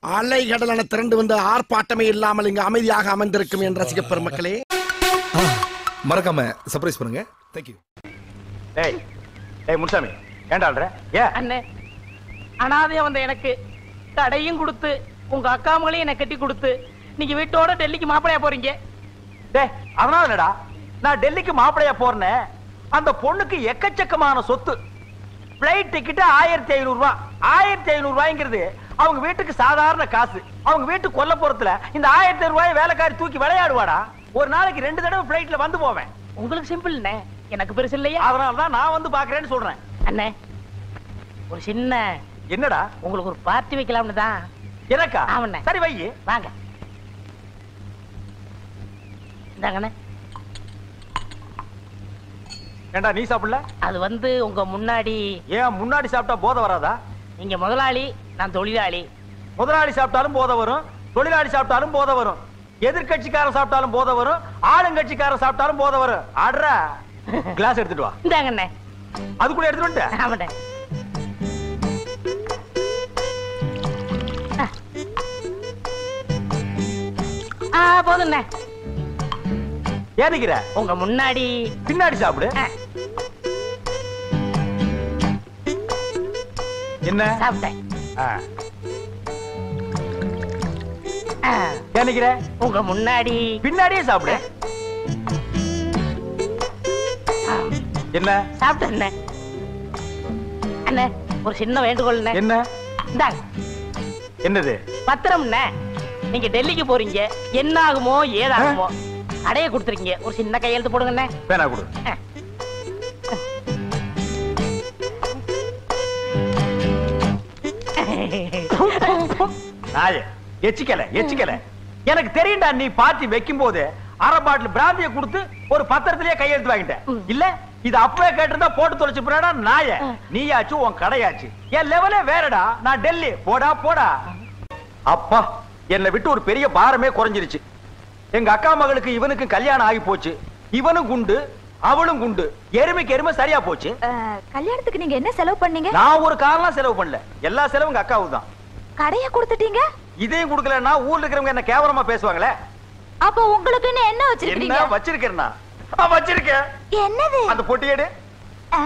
அலை கடலான திரண்டு வந்து ஆர்ப்பாட்டமே இல்லாமல் இங்கு அமைதியாக அமைந்திருக்கும் என் ரசிக பெருமக்களே மறக்காம சர்ப்ரைஸ் பண்ணுங்க தேங்க்யூ டேய் டேய் முன்சாமி ஏண்டாள்ற ஏ அண்ணே அனாதையா வந்த எனக்கு கடையும் கொடுத்து உங்க அக்கா மகளையும் எனக்கு கட்டி கொடுத்து நீங்க வீட்டோட டெல்லிக்கு மாப்பிளையா போறீங்க டேய் அதனால என்னடா நான் டெல்லிக்கு மாப்பிளையா போறேன் அந்த பொண்ணுக்கு எக்கச்சக்கமான சொத்து பிளைட் டிக்கெட் ஆயிரத்தி ஐநூறு ரூபாய் ஆயிரத்தி ஐநூறு ரூபாய்ங்கிறது அவங்க வீட்டுக்கு சாதாரண காசு அவங்க வீட்டு கொல்லப்புறத்துல இந்த ஆயிரத்தி ஐநூறு ரூபாய் வேலைக்காரி தூக்கி விளையாடுவாடா ஒரு நாளைக்கு ரெண்டு தடவை பிளைட்ல வந்து போவேன் உங்களுக்கு சிம்பிள்ண்ணே எனக்கு பெருசு இல்லையா அதனால தான் நான் வந்து பாக்குறேன்னு சொல்றேன் அண்ணே ஒரு சின்ன என்னடா உங்களுக்கு ஒரு பார்ட்டி வைக்கலாம்னு தான் எனக்கா ஆமாண்ணே. சரி வை வாங்க இந்தாங்கண்ணே ஏண்டா நீ சாப்பிடல அது வந்து உங்க முன்னாடி ஏன் முன்னாடி சாப்பிட்டா போதை வராதா நீங்க முதலாளி நான் தொழிலாளி முதலாளி சாப்பிட்டாலும் போதை வரும் தொழிலாளி சாப்பிட்டாலும் போதை வரும் எதிர்கட்சிக்காரன் சாப்பிட்டாலும் போதை வரும் ஆளுங்கட்சிக்காரன் சாப்பிட்டாலும் போதை வரும் ஆடுறா கிளாஸ் எடுத்துட்டு வா இந்தாங்கண்ணே அதுக்குள்ள எடுத்துட்டு வந்துட்ட ஆமாண்ணே ஆ போதுண்ணே ஏன் நிக்கிற உங்க முன்னாடி பின்னாடி சாப்பிடு ஆ, என்ன சாப்பிட்டேன் ஆ. ஆ, ஏன் நிக்கிற உங்க முன்னாடி பின்னாடியே சாப்பிடு ஆ, என்ன சாப்பிட்டேண்ணே அண்ணே ஒரு சின்ன வேண்டுகோள்ண்ணே என்ன இந்தாங்க என்னது பத்திரம்ண்ணே நீங்க டெல்லிக்கு போறீங்க என்ன ஆகுமோ ஏதாகுமோ அடைய கொடுத்துருக்கீங்க ஒரு சின்ன கையெழுத்து போடுங்கண்ணே பேனா கொடு ஆ. நாயே எச்சிக்கல எச்சிக்கல எனக்கு தெரியும்டா நீ பார்ட்டி வைக்கும் போது அரை பாட்டில் பிராந்திய கொடுத்து ஒரு பத்திரத்திலேயே கையெழுத்து வாங்கிட்டேன் இல்ல இது அப்பவே கேட்டிருந்தா போட்டு தொலைச்சு போறாடா நாய நீயாச்சு உன் கடையாச்சு என் லெவலே வேறடா நான் டெல்லி போடா போடா அப்பா என்னை விட்டு ஒரு பெரிய பாரமே குறைஞ்சிருச்சு எங்க அக்கா மகளுக்கு இவனுக்கு கல்யாணம் ஆகி போச்சு இவனும் குண்டு அவளும் குண்டு எருமைக்கு எருமை சரியா போச்சு அஹ், கல்யாணத்துக்கு நீங்க என்ன செலவு பண்ணீங்க நான் ஒரு காரணம் செலவு பண்ணல எல்லா செலவும் எங்க அக்காவுக்கு தான் கடைய கொடுத்துட்டீங்க இதையும் கொடுக்கலன்னா ஊர்ல இருக்கிறவங்க என்ன கேவலமா பேசுவாங்களே அப்ப உங்களுக்குன்னு என்ன என்ன வச்சிருக்கீங்க வச்சிருக்கேன்னா ஆ, வச்சிருக்கேன் என்னது அந்த பொட்டியேடு ஆ.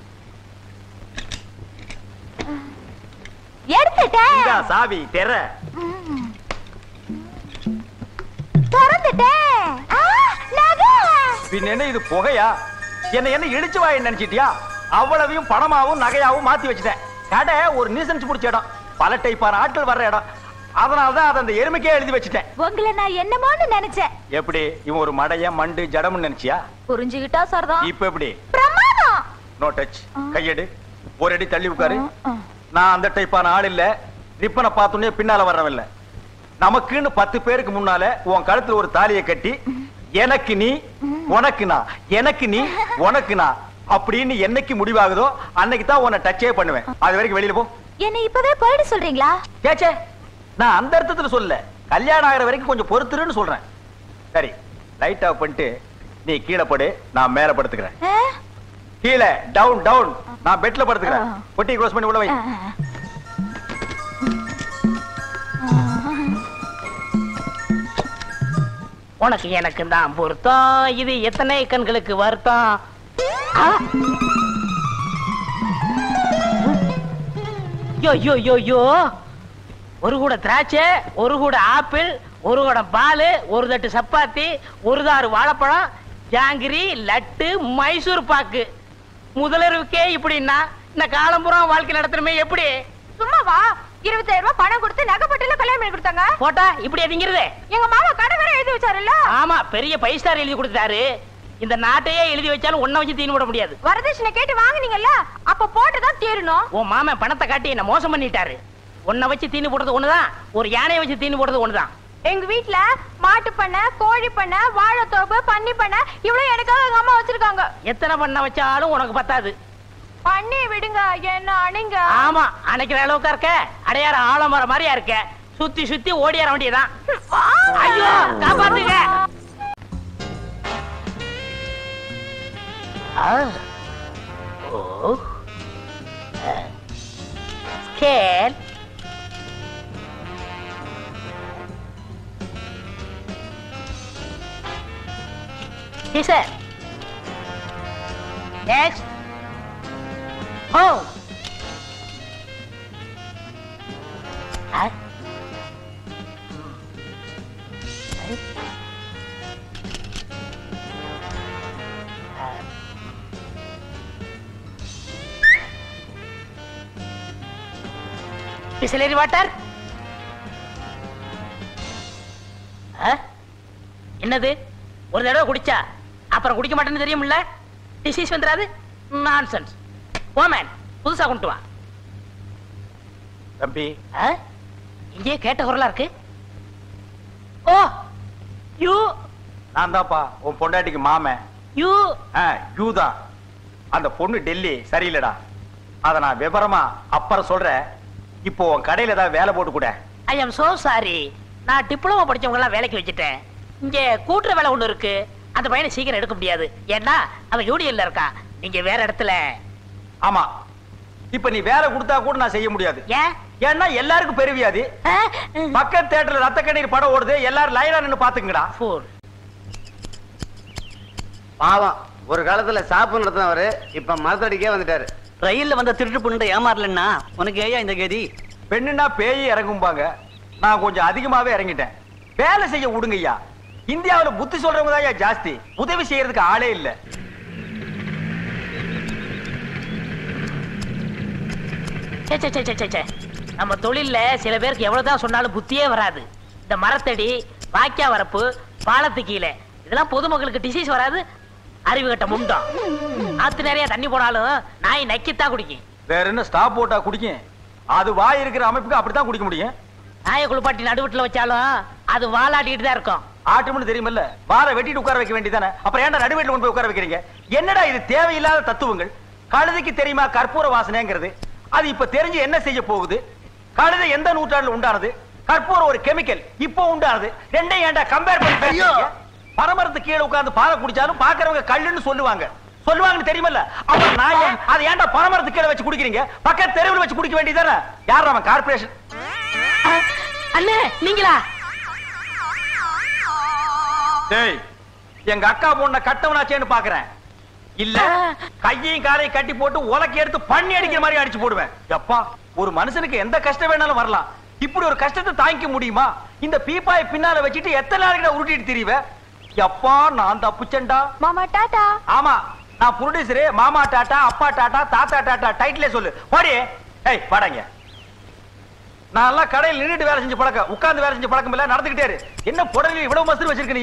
எடுத்துட்டேன் இந்தா சாவி தெர ம். திறந்துட்டேன் ஆ, நகை. பின்ன என்ன இது புகையா என்ன என்ன இடிச்சு வாய் நினைச்சிட்டியா அவ்வளவையும் பணமாவும் நகையாவும் மாத்தி வச்சுட்டேன் கடை ஒரு நீசன்ஸ் பிடிச்ச இடம் பல டைப்பான ஆட்கள் வர்ற இடம் அதனாலதான் அதை அந்த எருமைக்கே எழுதி வச்சுட்டேன் உங்களை நான் என்னமோன்னு நினைச்சேன் எப்படி இவன் ஒரு மடைய மண்டு ஜடம்னு நினைச்சியா புரிஞ்சுகிட்டா சரிதான் இப்ப எப்படி பிரமாதம் நோ டச் கையெடு ஒரு அடி தள்ளி உட்காரு ஆ. நான் அந்த டைப்பான ஆள் இல்ல ரிப்பனை பார்த்தோன்னே பின்னால வர்றவன் இல்ல நமக்குன்னு பத்து பேருக்கு முன்னால உன் கழுத்துல ஒரு தாலியை கட்டி எனக்கு நீ உனக்கு நான் எனக்கு நீ உனக்கு நான் அப்படின்னு என்னைக்கு முடிவாகுதோ அன்னைக்கு தான் உன்னை டச்சே பண்ணுவேன் அது வரைக்கும் வெளியில போ என்னை இப்பவே போயிட சொல்றீங்களா கேச்சே நான் அந்த அர்த்தத்துல சொல்லல கல்யாணம் ஆகிற வரைக்கும் கொஞ்சம் பொறுத்துருன்னு சொல்றேன் சரி லைட் ஆஃப் பண்ணிட்டு நீ கீழே படு நான் மேல படுத்துக்கிறேன் ஆ? கீழே டவுன் டவுன் நான் பெட்ல படுத்துக்கிறேன் ஆ. பொட்டி க்ளோஸ் பண்ணி உள்ள வை ஆ. உனக்கு எனக்கு தான் பொருத்தம் இது எத்தனை கண்களுக்கு வருத்தம் ஆ! யோ யோ யோ யோ ஒரு கூட திராட்சை ஒரு கூட ஆப்பிள் ஒரு குடம் பால் ஒரு தட்டு சப்பாத்தி ஒரு தாறு வாழைப்பழம் ஜாங்கிரி லட்டு மைசூர் பாக்கு முதலருவுக்கே இப்படின்னா இந்த காலம்புறம் வாழ்க்கை நடத்தணுமே எப்படி சும்மாவா இருபத்தாயிரம் ரூபாய் பணம் கொடுத்து நகைப்பட்டுல கல்யாணம் பண்ணி கொடுத்தாங்க போட்டா இப்படி அதிங்கிறது எங்க மாமா கடை வேற எழுதி வச்சாருல்ல ஆமா பெரிய பைவ் ஸ்டார் எழுதி கொடுத்தாரு இந்த நாட்டையே எழுதி வச்சாலும் ஒன்ன வச்சு தீனு விட முடியாது வரதட்சணை கேட்டு வாங்குனீங்கல்ல அப்ப போட்டுதான் தீரணும் உன் மாமன் பணத்தை காட்டி என்ன மோசம் பண்ணிட்டாரு உன்னை வச்சு தீனு போடுறது ஒண்ணுதான் ஒரு யானையை வச்சு தீனு போடுறது ஒண்ணுதான் எங்க வீட்ல மாட்டு பண்ணை கோழி பண்ணை வாழைத்தோப்பு பன்னி பண்ணை இவ்வளவு எனக்காக எங்க அம்மா வச்சிருக்காங்க எத்தனை பண்ண வச்சாலும் உனக்கு பத்தாது பண்ணி விடுங்க என்ன அணிங்க ஆமா அணைக்கிற அளவுக்கா இருக்க அடையாற ஆலமரம் மாதிரியா இருக்க சுத்தி சுத்தி ஓடியார வேண்டியதான் ஐயோ காப்பாத்துங்க ஆ. ஓ ஸ்கேல் டீச்சர் நெக்ஸ்ட் ஓ பிசிலரி வாட்டர் என்னது ஒரு தடவை குடிச்சா அப்புறம் குடிக்க மாட்டேன்னு தெரியும்ல டிசீஸ் வந்துடாது நான்சென்ஸ் ஓமேன் புதுசா கொண்டு வா தம்பி ஆ? இங்கேயே கேட்ட குரலா இருக்கு ஓ யூ நான் தான்ப்பா உன் பொண்டாட்டிக்கு மாமன் யூ யூதான் அந்த பொண்ணு டெல்லி சரியில்லடா அத நான் விவரமா அப்புறம் சொல்றேன் இப்போ உன் கடையில ஏதாவது வேலை போட்டு கூட ஐ எம் சோ சாரி நான் டிப்ளமோ படிச்சவங்க எல்லாம் வேலைக்கு வச்சுட்டேன் இங்க கூட்டுற வேலை ஒண்ணு இருக்கு அந்த பையனை சீக்கிரம் எடுக்க முடியாது ஏன்னா அவன் யூனியன்ல இருக்கான் நீங்க வேற இடத்துல ஆமா இப்ப நீ வேலை கொடுத்தா கூட நான் செய்ய முடியாது ஏன் ஏன்னா எல்லாருக்கும் பெருவியாதி ஆ? பக்கத்து தேட்டர்ல ரத்த கண்ணீர் படம் ஓடுது எல்லாரும் லைனா நின்னு பாத்துங்கடா Fool. பாவம் ஒரு காலத்துல சாப்பு நடத்தினவரு இப்ப மரத்தடிக்கே வந்துட்டாரு ரயில்ல வந்த திருட்டு பொண்ணு ஏமாறலன்னா உனக்கு ஏயா இந்த கதி பெண்ணுன்னா பேய் இறங்கும்பாங்க நான் கொஞ்சம் அதிகமாவே இறங்கிட்டேன் வேலை செய்ய விடுங்கய்யா இந்தியாவுல புத்தி சொல்றவங்க தான் ஜாஸ்தி உதவி செய்யறதுக்கு ஆளே இல்ல சே, சே, சே, சே, சே, சே. நம்ம தொழில்ல சில பேருக்கு எவ்வளவுதான் சொன்னாலும் புத்தியே வராது இந்த மரத்தடி வாக்கியா வரப்பு பாலத்து கீழே இதெல்லாம் பொதுமக்களுக்கு டிசீஸ் வராது அறிவு கட்ட முண்டம் ஆத்து நிறைய தண்ணி போனாலும் நாய் நக்கித்தான் குடிக்கும் வேற என்ன ஸ்டாப் போட்டா குடிக்கும் அது வாய் இருக்கிற அமைப்புக்கு அப்படித்தான் குடிக்க முடியும் நாயை குளிப்பாட்டி நடுவட்டில் வச்சாலும் அது வாலாட்டிட்டு தான் இருக்கும் ஆட்டும்னு தெரியுமல்ல வார வெட்டிட்டு உட்கார வைக்க வேண்டியதானே அப்புறம் ஏன்டா நடுவேட்டில் கொண்டு போய் உட்கார வைக்கிறீங்க என்னடா இது தேவையில்லாத தத்துவங்கள் கழுதைக்கு தெரியுமா கற்பூர வாசனைங்கிறது அது இப்ப தெரிஞ்சு என்ன செய்ய போகுது கழுதை எந்த நூற்றாண்டுல உண்டானது கற்பூரம் ஒரு கெமிக்கல் இப்போ உண்டானது ரெண்டையும் ஏன்டா கம்பேர் பண்ணி பேசுறீங்க பரமரத்து கீழே உட்கார்ந்து பாலை குடிச்சாலும் பாக்குறவங்க கல்லுன்னு சொல்லுவாங்க சொல்லுவாங்கன்னு தெரியுமல்ல அவன் நாய அதை ஏன்டா பரமரத்து கீழே வச்சு குடிக்கிறீங்க பக்கத்து தெருவில் வச்சு குடிக்க வேண்டியதானே யார் அவன் கார்பரேஷன் அண்ணே நீங்களா டேய் எங்க அக்கா பொண்ண கட்டவனாச்சேன்னு பாக்குறேன் இல்ல கையையும் காலையும் கட்டி போட்டு உலக்கி எடுத்து பண்ணி அடிக்கிற மாதிரி அடிச்சு போடுவேன் எப்பா ஒரு மனுஷனுக்கு எந்த கஷ்டம் வேணாலும் வரலாம் இப்படி ஒரு கஷ்டத்தை தாங்கிக்க முடியுமா இந்த பீப்பாய் பின்னால வச்சுட்டு எத்தனை நாளைக்கு உருட்டிட்டு திரிவ எப்பா நான் தப்புச்சேன்டா மாமா டாடா ஆமா நான் ப்ரொடியூசரு மாமா டாட்டா அப்பா டாட்டா தாத்தா டாட்டா டைட்டிலே சொல்லு போடி ஏய் வாடாங்க நான் எல்லாம் கடையில் நின்னுட்டு வேலை செஞ்சு பழக்கம் உட்கார்ந்து வேலை செஞ்சு பழக்கம் இல்ல நடந்துகிட்டே இரு என்ன புடவை இவ்வளவு மசூர் வச்சிருக்க நீ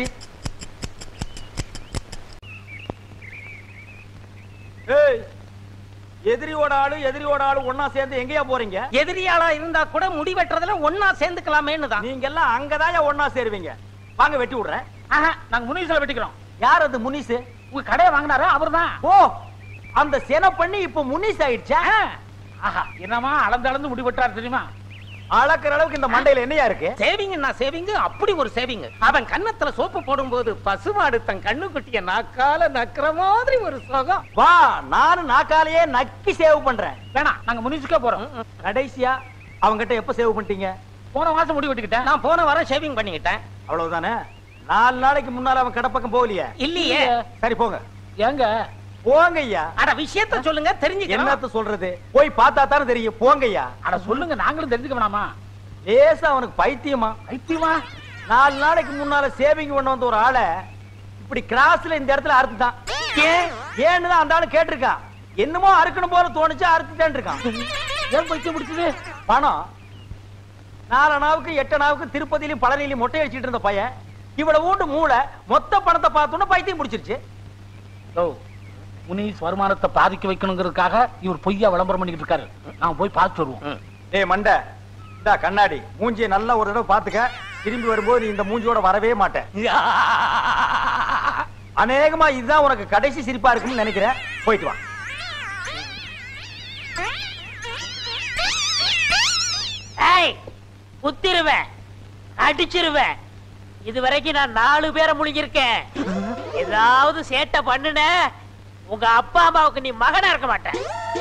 ஏய் எதிரியோட ஆளு எதிரியோட ஆளு ஒண்ணா சேர்ந்து எங்கேயா போறீங்க எதிரியாளா இருந்தா கூட முடி வெட்டுறதுல ஒன்னா சேர்ந்துக்கலாமேன்னு தான் நீங்க எல்லாம் அங்கதான் ஒண்ணா சேருவீங்க வாங்க வெட்டி விடுறேன் ஆஹா, நாங்க முனிசில வெட்டிக்கிறோம் யார் அது முனிசு உங்க கடையை வாங்கினாரு அவர்தான் ஓ அந்த சென பண்ணி இப்ப முனிஸ் ஆயிடுச்சா ஆஹா என்னமா அளந்து அளந்து முடி வெட்டுறாரு தெரியுமா அளக்குற அளவுக்கு இந்த மண்டையில என்னையா இருக்கு சேவிங் நான் சேவிங் அப்படி ஒரு சேவிங் அவன் கன்னத்துல சோப்பு போடும்போது பசுமாடு தன் கண்ணு குட்டிய நாக்கால நக்கிற மாதிரி ஒரு சுகம் வா நானும் நாக்காலேயே நக்கி சேவ் பண்றேன் வேணாம் நாங்க முனிசுக்கே போறோம் கடைசியா அவங்கிட்ட எப்ப சேவ் பண்ணிட்டீங்க போன மாசம் முடி வெட்டிக்கிட்டேன் நான் போன வாரம் ஷேவிங் பண்ணிக்கிட்டேன் அவ்வளவுதானே நாலு நாளைக்கு முன்னால அவன் கடப்பக்கம் போகலையே இல்லையே சரி போங்க ஏங்க போங்க ஐயா அட விஷயத்த சொல்லுங்க தெரிஞ்சுக்கலாம் என்னத்த சொல்றது போய் பார்த்தா தானே தெரியும் போங்க ஐயா அட சொல்லுங்க நாங்களும் தெரிஞ்சுக்க வேணாமா லேசா அவனுக்கு பைத்தியமா ஐத்தியமா நாலு நாளைக்கு முன்னால சேவிங் பண்ண வந்த ஒரு ஆளை இப்படி கிராஸ்ல இந்த இடத்துல அறுத்துட்டான் ஏன் ஏன்னு தான் அந்த ஆளு கேட்டிருக்கான் என்னமோ அறுக்கணும் போல தோணுச்சு அறுத்துட்டேன் இருக்கான் ஏன் பைத்தியம் பிடிச்சது பணம் நாலனாவுக்கு எட்டனாவுக்கு திருப்பதியிலும் பழனியிலும் மொட்டை அடிச்சிட்டு இருந்த பையன் இவ்வளவு ஊண்டு மூளை மொத்த பணத்தை பார்த்தோன்னு பைத்தியம் பிடிச்சிருச்சு ஓ முனிஸ் வருமானத்தை பாதிக்க வைக்கணுங்கிறதுக்காக இவர் பொய்யா விளம்பரம் பண்ணிக்கிட்டு இருக்காரு நாம போய் பார்த்து வருவோம் ஏய் மண்டை இந்தா கண்ணாடி மூஞ்சியை நல்லா ஒரு தடவை பாத்துக்க திரும்பி வரும்போது நீ இந்த மூஞ்சியோட வரவே மாட்ட அநேகமா இதுதான் உனக்கு கடைசி சிரிப்பா இருக்கும்னு நினைக்கிறேன் போயிட்டு வா ஏய் குத்திருவேன் அடிச்சிருவேன் இது வரைக்கும் நான் நாலு பேரை முழுங்கிருக்கேன் ஏதாவது சேட்டை பண்ணுன உங்க அப்பா அம்மாவுக்கு நீ மகனா இருக்க மாட்டேன்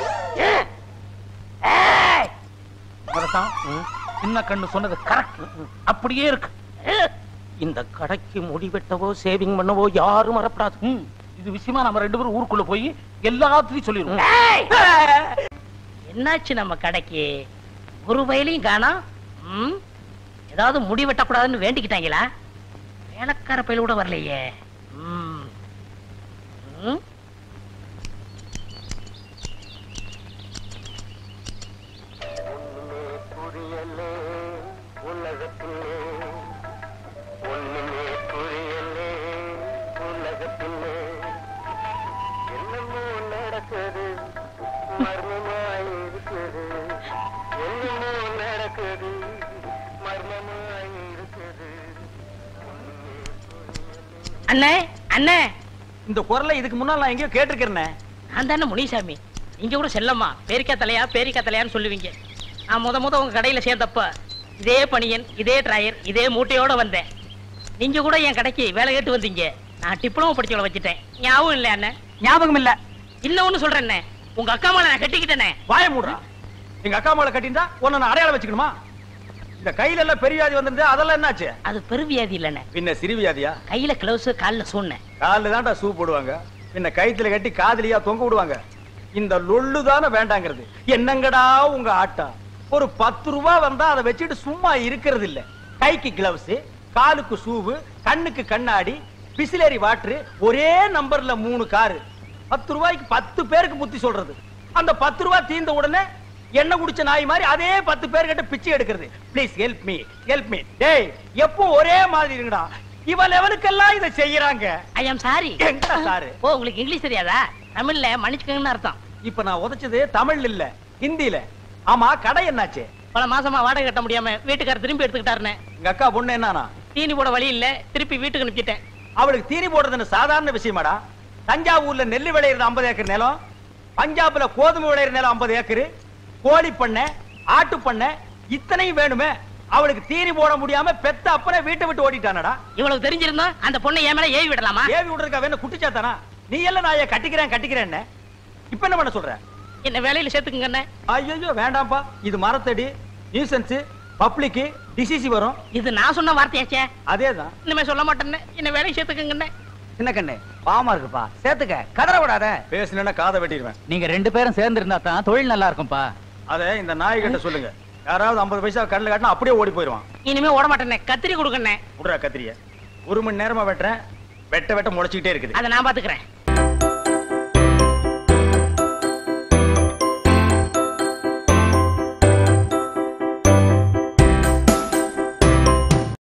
ஏய், வரசாம் சின்ன கண்ணு சொன்னது கரெக்ட் அப்படியே இருக்கு இந்த கடைக்கு முடி வெட்டவோ சேவிங் பண்ணவோ யாரும் வரப்படாது ம், இது விஷயமா நம்ம ரெண்டு பேரும் ஊருக்குள்ள போய் எல்லாத்துலயும் சொல்லிடுவோம் என்னாச்சு நம்ம கடைக்கு ஒரு வயலையும் காணோம் ம்? ஏதாவது முடி வெட்டக்கூடாதுன்னு வேண்டிக்கிட்டாங்களா வேலைக்கார பயில கூட வரலையே ம். ம்? அண்ணே அண்ணே இந்த குரலை இதுக்கு முன்னால் நான் எங்கேயோ கேட்டிருக்கிறேனே நான் தானே முனிசாமி நீங்க கூட செல்லம்மா பேரிக்கா தலையா பேரிக்கா தலையான்னு சொல்லுவீங்க நான் முத முத உங்க கடையில சேர்ந்தப்ப இதே பணியன் இதே டிராயர் இதே மூட்டையோட வந்தேன் நீங்க கூட என் கடைக்கு வேலை கேட்டு வந்தீங்க நான் டிப்ளமோ படிச்சவளை வச்சுட்டேன் ஞாபகம் இல்ல அண்ணே ஞாபகம் இல்ல இன்னொன்னு சொல்றேன்னே உங்க அக்கா மேல நான் கட்டிக்கிட்டேனே வாய மூடுறா எங்க அக்கா மேல கட்டியிருந்தா உன்னை நான் அடையாளம் வச்சுக்கணுமா இந்த கையில எல்லாம் பெரிய வியாதி வந்திருந்தா அதெல்லாம் என்னாச்சு அது பெருவியாதி இல்லண்ணே பின்ன சிறு வியாதியா கையில கிளவுஸ் கால்ல சூண்ணேன் காலில் தான்டா சூ போடுவாங்க பின்ன கயித்துல கட்டி காதலியா தொங்க விடுவாங்க இந்த லொள்ளு தானே வேண்டாங்கிறது என்னங்கடா உங்க ஆட்டா ஒரு பத்து ரூபா வந்தா அதை வச்சுட்டு சும்மா இருக்கிறது இல்ல கைக்கு கிளவுஸ் காலுக்கு ஷூவு கண்ணுக்கு கண்ணாடி பிசிலரி வாட்டர் ஒரே நம்பர்ல மூணு காரு பத்து ரூபாய்க்கு பத்து பேருக்கு புத்தி சொல்றது அந்த பத்து ரூபாய் தீர்ந்த உடனே எண்ணெய் குடிச்ச நாய் மாதிரி அதே பத்து பேர் கிட்ட பிச்சை எடுக்கிறது please help me help me டேய் எப்போ ஒரே மாதிரி இருங்கடா இவ லெவலுக்கெல்லாம் இதை செய்யறாங்க ஐ ஆம் சாரி எங்கடா சாரு ஓ உங்களுக்கு இங்கிலீஷ் தெரியாதா தமிழ்ல மன்னிச்சுக்கங்கன்னு அர்த்தம் இப்ப நான் உதைச்சது தமிழ் இல்ல ஹிந்தில ஆமா கடை என்னாச்சு பல மாசமா வாடகை கட்ட முடியாம வீட்டுக்காரர் திரும்பி எடுத்துக்கிட்டாருன்னு எங்க அக்கா பொண்ணு என்னன்னா தீனி போட வழி இல்ல திருப்பி வீட்டுக்கு அனுப்பிச்சிட்டேன் அவளுக்கு தீனி போடுறதுன்னு சாதாரண விஷயமாடா தஞ்சாவூர்ல நெல்லு விளையிறது 50 ஏக்கர் நிலம் பஞ்சாப்ல கோதுமை விளையிற நிலம் 50 ஏக்கர் கோழி பண்ணை ஆட்டு பண்ணை இத்தனையும் வேணுமே அவளுக்கு தீனி போட முடியாம பெத்த அப்பனே வீட்டை விட்டு ஓடிட்டானடா இவ்வளவு தெரிஞ்சிருந்தா அந்த பொண்ணை என் மேல ஏவி விடலாமா ஏவி விடுறதுக்கா வேணும் குட்டிச்சாத்தானா நீ எல்லாம் நான் ஏன் கட்டிக்கிறேன் கட்டிக்கிறேன்னு இப்ப என்ன பண்ண சொல்ற என்ன வேலையில சேர்த்துக்குங்கண்ணே ஐயோ வேண்டாம்ப்பா இது மரத்தடி நியூசன்ஸ் பப்ளிக் டிசிசி வரும் இது நான் சொன்ன வார்த்தையாச்சே அதேதான் இனிமே சொல்ல மாட்டேன்னு என்ன வேலையை சேர்த்துக்குங்கண்ணே சின்ன கண்ணு பாவமா இருக்குப்பா சேர்த்துக்க கதற விடாத பேசலன்னா காதை வெட்டிடுவேன் நீங்க ரெண்டு பேரும் சேர்ந்து இருந்தா தான் தொழில் நல்லா இருக்கும்பா அத இந்த நாய்கிட்ட சொல்லுங்க யாராவது 50 பைசா கடல காட்டினா அப்படியே ஓடி போயிடுவான் இனிமே ஓட மாட்டேனே கத்திரி கொடுக்கண்ணே விடுறா கத்திரிய ஒரு மணி நேரமா வெட்டுறேன் வெட்ட வெட்ட முளைச்சிக்கிட்டே இருக்குது அதை நான் பாத்துக்கிறேன்